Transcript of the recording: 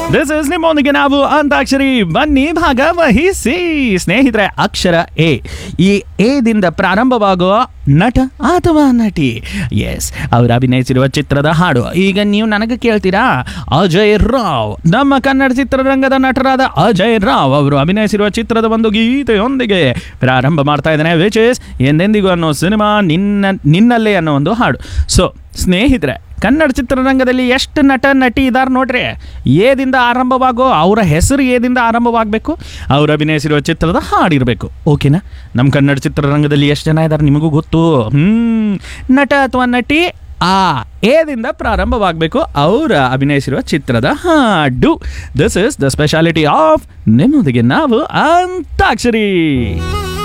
this is ನಿಮ್ಮೊಂದಿಗೆ ನಾವು ಅಂತಾಕ್ಷರಿ ಬನ್ನಿ ಭಾಗವಹಿಸಿ ಸ್ನೇಹಿತರೆ ಅಕ್ಷರ ಎ ಈ ಎದಿಂದ ಪ್ರಾರಂಭವಾಗುವ ನಟ ಅಥವಾ ನಟಿ ಎಸ್ ಅವರು ಅಭಿನಯಿಸಿರುವ ಚಿತ್ರದ ಹಾಡು ಈಗ ನೀವು ನನಗೆ ಕೇಳ್ತೀರಾ ಅಜಯ್ ರಾವ್ ನಮ್ಮ ಕನ್ನಡ ಚಿತ್ರರಂಗದ ನಟರಾದ ಅಜಯ್ ರಾವ್ ಅವರು ಅಭಿನಯಿಸಿರುವ ಚಿತ್ರದ ಒಂದು ಗೀತೆಯೊಂದಿಗೆ ಪ್ರಾರಂಭ ಮಾಡ್ತಾ ಇದ್ದಾನೆ ವಿಚ್ ಇಸ್ ಎಂದೆಂದಿಗೂ ಅನ್ನೋ ಸಿನಿಮಾ ನಿನ್ನ ನಿನ್ನಲ್ಲೇ ಅನ್ನೋ ಒಂದು ಹಾಡು ಸೊ ಸ್ನೇಹಿತರೆ ಕನ್ನಡ ಚಿತ್ರರಂಗದಲ್ಲಿ ಎಷ್ಟು ನಟ ನಟಿ ಇದ್ದಾರೆ ನೋಡ್ರಿ ಏದಿಂದ ಆರಂಭವಾಗೋ ಅವರ ಹೆಸರು ಏದಿಂದ ಆರಂಭವಾಗಬೇಕು ಅವ್ರು ಅಭಿನಯಿಸಿರುವ ಚಿತ್ರದ ಹಾಡಿರಬೇಕು ಓಕೆನಾ ನಮ್ಮ ಕನ್ನಡ ಚಿತ್ರರಂಗದಲ್ಲಿ ಎಷ್ಟು ಜನ ಇದ್ದಾರೆ ನಿಮಗೂ ಗೊತ್ತು ಹ್ಮ್ ನಟ ಅಥವಾ ನಟಿ ಆ ಏದಿಂದ ಪ್ರಾರಂಭವಾಗಬೇಕು ಅವರ ಅಭಿನಯಿಸಿರುವ ಚಿತ್ರದ ಹಾಡು this is the speciality of ನಿಮ್ಮೊಂದಿಗೆ ನಾವು ಅಂತಾಕ್ಷರಿ